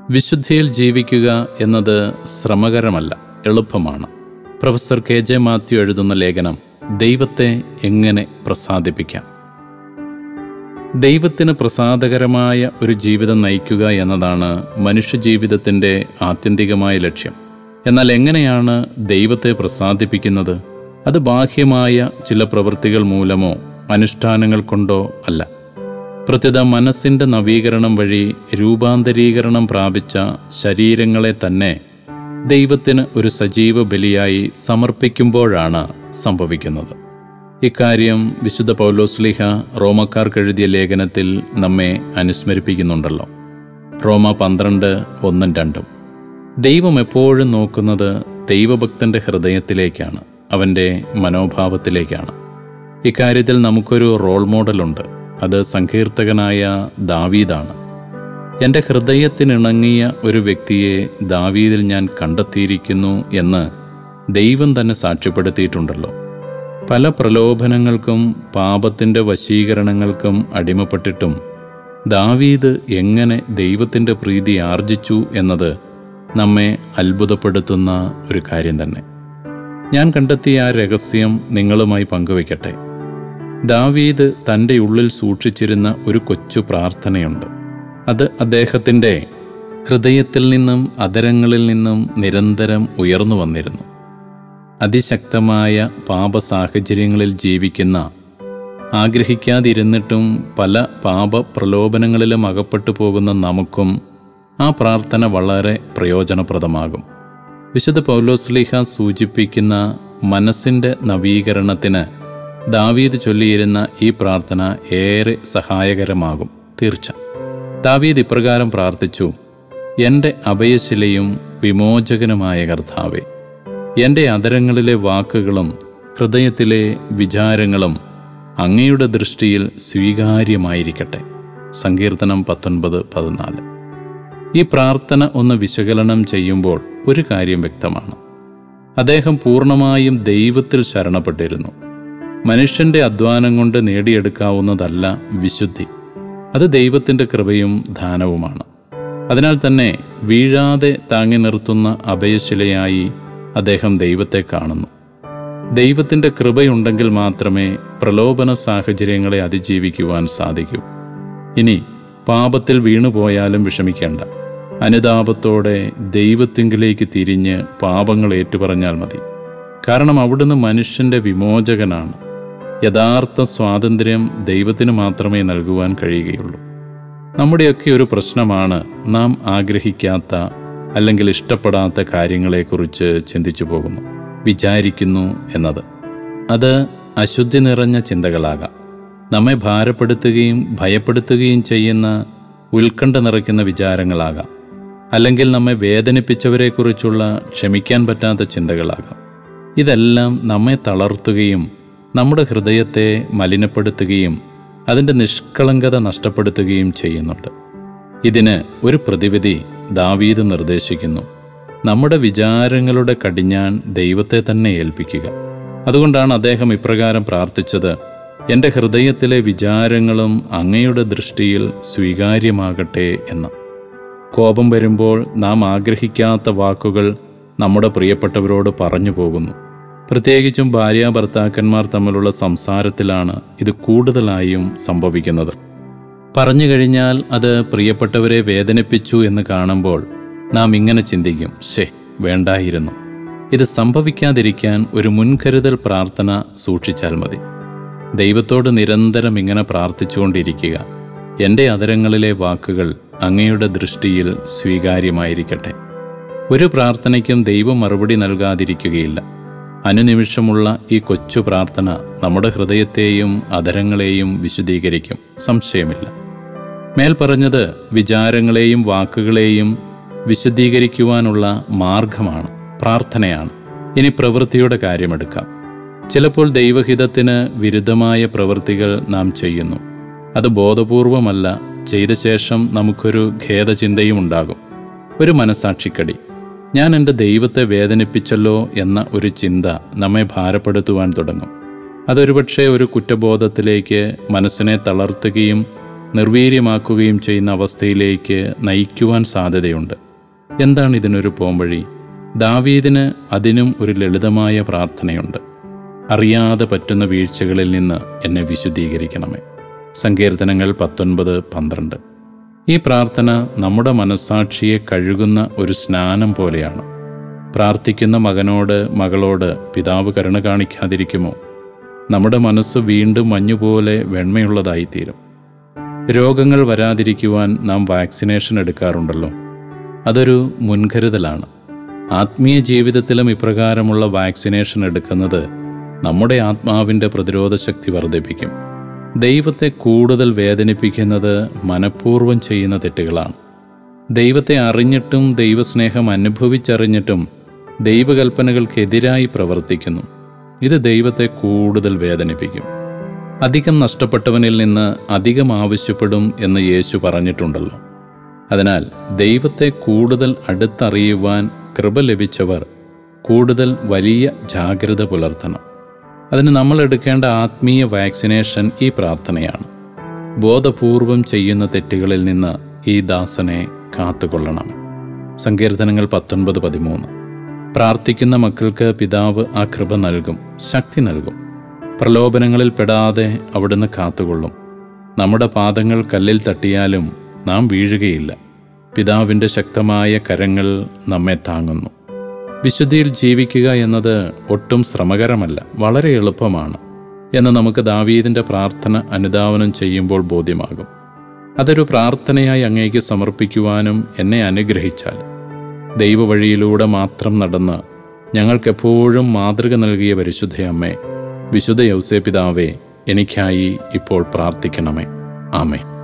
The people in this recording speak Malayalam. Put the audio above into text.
വിശുദ്ധിയിൽ ജീവിക്കുക എന്നത് ശ്രമകരമല്ല എളുപ്പമാണ് പ്രൊഫസർ കെ ജെ മാത്യു എഴുതുന്ന ലേഖനം ദൈവത്തെ എങ്ങനെ പ്രസാദിപ്പിക്കാം ദൈവത്തിന് പ്രസാദകരമായ ഒരു ജീവിതം നയിക്കുക എന്നതാണ് മനുഷ്യജീവിതത്തിൻ്റെ ആത്യന്തികമായ ലക്ഷ്യം എന്നാൽ എങ്ങനെയാണ് ദൈവത്തെ പ്രസാദിപ്പിക്കുന്നത് അത് ബാഹ്യമായ ചില പ്രവൃത്തികൾ മൂലമോ അനുഷ്ഠാനങ്ങൾ കൊണ്ടോ അല്ല പ്രത്യുത മനസ്സിൻ്റെ നവീകരണം വഴി രൂപാന്തരീകരണം പ്രാപിച്ച ശരീരങ്ങളെ തന്നെ ദൈവത്തിന് ഒരു സജീവ ബലിയായി സമർപ്പിക്കുമ്പോഴാണ് സംഭവിക്കുന്നത് ഇക്കാര്യം വിശുദ്ധ പൗലോസ്ലിഹ റോമക്കാർക്കെഴുതിയ ലേഖനത്തിൽ നമ്മെ അനുസ്മരിപ്പിക്കുന്നുണ്ടല്ലോ റോമ പന്ത്രണ്ട് ഒന്നും രണ്ടും ദൈവം എപ്പോഴും നോക്കുന്നത് ദൈവഭക്തന്റെ ഹൃദയത്തിലേക്കാണ് അവൻ്റെ മനോഭാവത്തിലേക്കാണ് ഇക്കാര്യത്തിൽ നമുക്കൊരു റോൾ മോഡലുണ്ട് അത് സങ്കീർത്തകനായ ദാവീദാണ് എൻ്റെ ഹൃദയത്തിനിണങ്ങിയ ഒരു വ്യക്തിയെ ദാവീദിൽ ഞാൻ കണ്ടെത്തിയിരിക്കുന്നു എന്ന് ദൈവം തന്നെ സാക്ഷ്യപ്പെടുത്തിയിട്ടുണ്ടല്ലോ പല പ്രലോഭനങ്ങൾക്കും പാപത്തിൻ്റെ വശീകരണങ്ങൾക്കും അടിമപ്പെട്ടിട്ടും ദാവീദ് എങ്ങനെ ദൈവത്തിൻ്റെ പ്രീതി ആർജിച്ചു എന്നത് നമ്മെ അത്ഭുതപ്പെടുത്തുന്ന ഒരു കാര്യം തന്നെ ഞാൻ കണ്ടെത്തിയ ആ രഹസ്യം നിങ്ങളുമായി പങ്കുവയ്ക്കട്ടെ ദാവീദ് തൻ്റെ ഉള്ളിൽ സൂക്ഷിച്ചിരുന്ന ഒരു കൊച്ചു പ്രാർത്ഥനയുണ്ട് അത് അദ്ദേഹത്തിൻ്റെ ഹൃദയത്തിൽ നിന്നും അതരങ്ങളിൽ നിന്നും നിരന്തരം ഉയർന്നു വന്നിരുന്നു അതിശക്തമായ പാപ സാഹചര്യങ്ങളിൽ ജീവിക്കുന്ന ആഗ്രഹിക്കാതിരുന്നിട്ടും പല പാപ പ്രലോഭനങ്ങളിലും അകപ്പെട്ടു പോകുന്ന നമുക്കും ആ പ്രാർത്ഥന വളരെ പ്രയോജനപ്രദമാകും വിശുദ്ധ പൗലോസ്ലിഹ സൂചിപ്പിക്കുന്ന മനസ്സിൻ്റെ നവീകരണത്തിന് ദാവീദ് ചൊല്ലിയിരുന്ന ഈ പ്രാർത്ഥന ഏറെ സഹായകരമാകും തീർച്ച ദാവീദ് ഇപ്രകാരം പ്രാർത്ഥിച്ചു എൻ്റെ അഭയശിലയും വിമോചകനുമായ കർത്താവേ എൻ്റെ അതരങ്ങളിലെ വാക്കുകളും ഹൃദയത്തിലെ വിചാരങ്ങളും അങ്ങയുടെ ദൃഷ്ടിയിൽ സ്വീകാര്യമായിരിക്കട്ടെ സങ്കീർത്തനം പത്തൊൻപത് പതിനാല് ഈ പ്രാർത്ഥന ഒന്ന് വിശകലനം ചെയ്യുമ്പോൾ ഒരു കാര്യം വ്യക്തമാണ് അദ്ദേഹം പൂർണ്ണമായും ദൈവത്തിൽ ശരണപ്പെട്ടിരുന്നു മനുഷ്യൻ്റെ അധ്വാനം കൊണ്ട് നേടിയെടുക്കാവുന്നതല്ല വിശുദ്ധി അത് ദൈവത്തിൻ്റെ കൃപയും ദാനവുമാണ് അതിനാൽ തന്നെ വീഴാതെ താങ്ങി നിർത്തുന്ന അഭയശിലയായി അദ്ദേഹം ദൈവത്തെ കാണുന്നു ദൈവത്തിൻ്റെ കൃപയുണ്ടെങ്കിൽ മാത്രമേ പ്രലോഭന സാഹചര്യങ്ങളെ അതിജീവിക്കുവാൻ സാധിക്കൂ ഇനി പാപത്തിൽ വീണുപോയാലും വിഷമിക്കേണ്ട അനുതാപത്തോടെ ദൈവത്തിങ്കിലേക്ക് തിരിഞ്ഞ് പാപങ്ങൾ ഏറ്റുപറഞ്ഞാൽ മതി കാരണം അവിടുന്ന് മനുഷ്യൻ്റെ വിമോചകനാണ് യഥാർത്ഥ സ്വാതന്ത്ര്യം ദൈവത്തിന് മാത്രമേ നൽകുവാൻ കഴിയുകയുള്ളൂ നമ്മുടെയൊക്കെ ഒരു പ്രശ്നമാണ് നാം ആഗ്രഹിക്കാത്ത അല്ലെങ്കിൽ ഇഷ്ടപ്പെടാത്ത കാര്യങ്ങളെക്കുറിച്ച് ചിന്തിച്ചു പോകുന്നു വിചാരിക്കുന്നു എന്നത് അത് അശുദ്ധി നിറഞ്ഞ ചിന്തകളാകാം നമ്മെ ഭാരപ്പെടുത്തുകയും ഭയപ്പെടുത്തുകയും ചെയ്യുന്ന ഉത്കണ്ഠ നിറയ്ക്കുന്ന വിചാരങ്ങളാകാം അല്ലെങ്കിൽ നമ്മെ വേദനിപ്പിച്ചവരെക്കുറിച്ചുള്ള ക്ഷമിക്കാൻ പറ്റാത്ത ചിന്തകളാകാം ഇതെല്ലാം നമ്മെ തളർത്തുകയും നമ്മുടെ ഹൃദയത്തെ മലിനപ്പെടുത്തുകയും അതിൻ്റെ നിഷ്കളങ്കത നഷ്ടപ്പെടുത്തുകയും ചെയ്യുന്നുണ്ട് ഇതിന് ഒരു പ്രതിവിധി ദാവീദ് നിർദ്ദേശിക്കുന്നു നമ്മുടെ വിചാരങ്ങളുടെ കടിഞ്ഞാൻ ദൈവത്തെ തന്നെ ഏൽപ്പിക്കുക അതുകൊണ്ടാണ് അദ്ദേഹം ഇപ്രകാരം പ്രാർത്ഥിച്ചത് എൻ്റെ ഹൃദയത്തിലെ വിചാരങ്ങളും അങ്ങയുടെ ദൃഷ്ടിയിൽ സ്വീകാര്യമാകട്ടെ എന്ന് കോപം വരുമ്പോൾ നാം ആഗ്രഹിക്കാത്ത വാക്കുകൾ നമ്മുടെ പ്രിയപ്പെട്ടവരോട് പറഞ്ഞു പോകുന്നു പ്രത്യേകിച്ചും ഭാര്യ ഭർത്താക്കന്മാർ തമ്മിലുള്ള സംസാരത്തിലാണ് ഇത് കൂടുതലായും സംഭവിക്കുന്നത് പറഞ്ഞു കഴിഞ്ഞാൽ അത് പ്രിയപ്പെട്ടവരെ വേദനിപ്പിച്ചു എന്ന് കാണുമ്പോൾ നാം ഇങ്ങനെ ചിന്തിക്കും ശേ വേണ്ടായിരുന്നു ഇത് സംഭവിക്കാതിരിക്കാൻ ഒരു മുൻകരുതൽ പ്രാർത്ഥന സൂക്ഷിച്ചാൽ മതി ദൈവത്തോട് നിരന്തരം ഇങ്ങനെ പ്രാർത്ഥിച്ചുകൊണ്ടിരിക്കുക എൻ്റെ അതരങ്ങളിലെ വാക്കുകൾ അങ്ങയുടെ ദൃഷ്ടിയിൽ സ്വീകാര്യമായിരിക്കട്ടെ ഒരു പ്രാർത്ഥനയ്ക്കും ദൈവം മറുപടി നൽകാതിരിക്കുകയില്ല അനുനിമിഷമുള്ള ഈ കൊച്ചു പ്രാർത്ഥന നമ്മുടെ ഹൃദയത്തെയും അതരങ്ങളെയും വിശുദ്ധീകരിക്കും സംശയമില്ല മേൽ പറഞ്ഞത് വിചാരങ്ങളെയും വാക്കുകളെയും വിശുദ്ധീകരിക്കുവാനുള്ള മാർഗമാണ് പ്രാർത്ഥനയാണ് ഇനി പ്രവൃത്തിയുടെ കാര്യമെടുക്കാം ചിലപ്പോൾ ദൈവഹിതത്തിന് വിരുദ്ധമായ പ്രവൃത്തികൾ നാം ചെയ്യുന്നു അത് ബോധപൂർവമല്ല ചെയ്ത ശേഷം നമുക്കൊരു ഖേദചിന്തയും ഉണ്ടാകും ഒരു മനസാക്ഷിക്കടി ഞാൻ എൻ്റെ ദൈവത്തെ വേദനിപ്പിച്ചല്ലോ എന്ന ഒരു ചിന്ത നമ്മെ ഭാരപ്പെടുത്തുവാൻ തുടങ്ങും അതൊരുപക്ഷെ ഒരു കുറ്റബോധത്തിലേക്ക് മനസ്സിനെ തളർത്തുകയും നിർവീര്യമാക്കുകയും ചെയ്യുന്ന അവസ്ഥയിലേക്ക് നയിക്കുവാൻ സാധ്യതയുണ്ട് എന്താണ് ഇതിനൊരു പോംവഴി ദാവീദിന് അതിനും ഒരു ലളിതമായ പ്രാർത്ഥനയുണ്ട് അറിയാതെ പറ്റുന്ന വീഴ്ചകളിൽ നിന്ന് എന്നെ വിശുദ്ധീകരിക്കണമേ സങ്കീർത്തനങ്ങൾ പത്തൊൻപത് പന്ത്രണ്ട് ഈ പ്രാർത്ഥന നമ്മുടെ മനസ്സാക്ഷിയെ കഴുകുന്ന ഒരു സ്നാനം പോലെയാണ് പ്രാർത്ഥിക്കുന്ന മകനോട് മകളോട് പിതാവ് കരുണ കാണിക്കാതിരിക്കുമോ നമ്മുടെ മനസ്സ് വീണ്ടും മഞ്ഞുപോലെ വെണ്മയുള്ളതായിത്തീരും രോഗങ്ങൾ വരാതിരിക്കുവാൻ നാം വാക്സിനേഷൻ എടുക്കാറുണ്ടല്ലോ അതൊരു മുൻകരുതലാണ് ആത്മീയ ജീവിതത്തിലും ഇപ്രകാരമുള്ള വാക്സിനേഷൻ എടുക്കുന്നത് നമ്മുടെ ആത്മാവിൻ്റെ പ്രതിരോധ ശക്തി വർദ്ധിപ്പിക്കും ദൈവത്തെ കൂടുതൽ വേദനിപ്പിക്കുന്നത് മനഃപൂർവ്വം ചെയ്യുന്ന തെറ്റുകളാണ് ദൈവത്തെ അറിഞ്ഞിട്ടും ദൈവസ്നേഹം അനുഭവിച്ചറിഞ്ഞിട്ടും ദൈവകൽപ്പനകൾക്കെതിരായി പ്രവർത്തിക്കുന്നു ഇത് ദൈവത്തെ കൂടുതൽ വേദനിപ്പിക്കും അധികം നഷ്ടപ്പെട്ടവനിൽ നിന്ന് അധികം ആവശ്യപ്പെടും എന്ന് യേശു പറഞ്ഞിട്ടുണ്ടല്ലോ അതിനാൽ ദൈവത്തെ കൂടുതൽ അടുത്തറിയുവാൻ കൃപ ലഭിച്ചവർ കൂടുതൽ വലിയ ജാഗ്രത പുലർത്തണം അതിന് നമ്മൾ എടുക്കേണ്ട ആത്മീയ വാക്സിനേഷൻ ഈ പ്രാർത്ഥനയാണ് ബോധപൂർവം ചെയ്യുന്ന തെറ്റുകളിൽ നിന്ന് ഈ ദാസനെ കാത്തുകൊള്ളണം സങ്കീർത്തനങ്ങൾ പത്തൊൻപത് പതിമൂന്ന് പ്രാർത്ഥിക്കുന്ന മക്കൾക്ക് പിതാവ് ആ കൃപ നൽകും ശക്തി നൽകും പ്രലോഭനങ്ങളിൽ പെടാതെ അവിടുന്ന് കാത്തുകൊള്ളും നമ്മുടെ പാദങ്ങൾ കല്ലിൽ തട്ടിയാലും നാം വീഴുകയില്ല പിതാവിൻ്റെ ശക്തമായ കരങ്ങൾ നമ്മെ താങ്ങുന്നു വിശുദ്ധിയിൽ ജീവിക്കുക എന്നത് ഒട്ടും ശ്രമകരമല്ല വളരെ എളുപ്പമാണ് എന്ന് നമുക്ക് ദാവീദിൻ്റെ പ്രാർത്ഥന അനുധാവനം ചെയ്യുമ്പോൾ ബോധ്യമാകും അതൊരു പ്രാർത്ഥനയായി അങ്ങേക്ക് സമർപ്പിക്കുവാനും എന്നെ അനുഗ്രഹിച്ചാൽ ദൈവവഴിയിലൂടെ മാത്രം നടന്ന് ഞങ്ങൾക്കെപ്പോഴും മാതൃക നൽകിയ പരിശുദ്ധയമ്മേ വിശുദ്ധ യൗസേ പിതാവേ എനിക്കായി ഇപ്പോൾ പ്രാർത്ഥിക്കണമേ ആമേ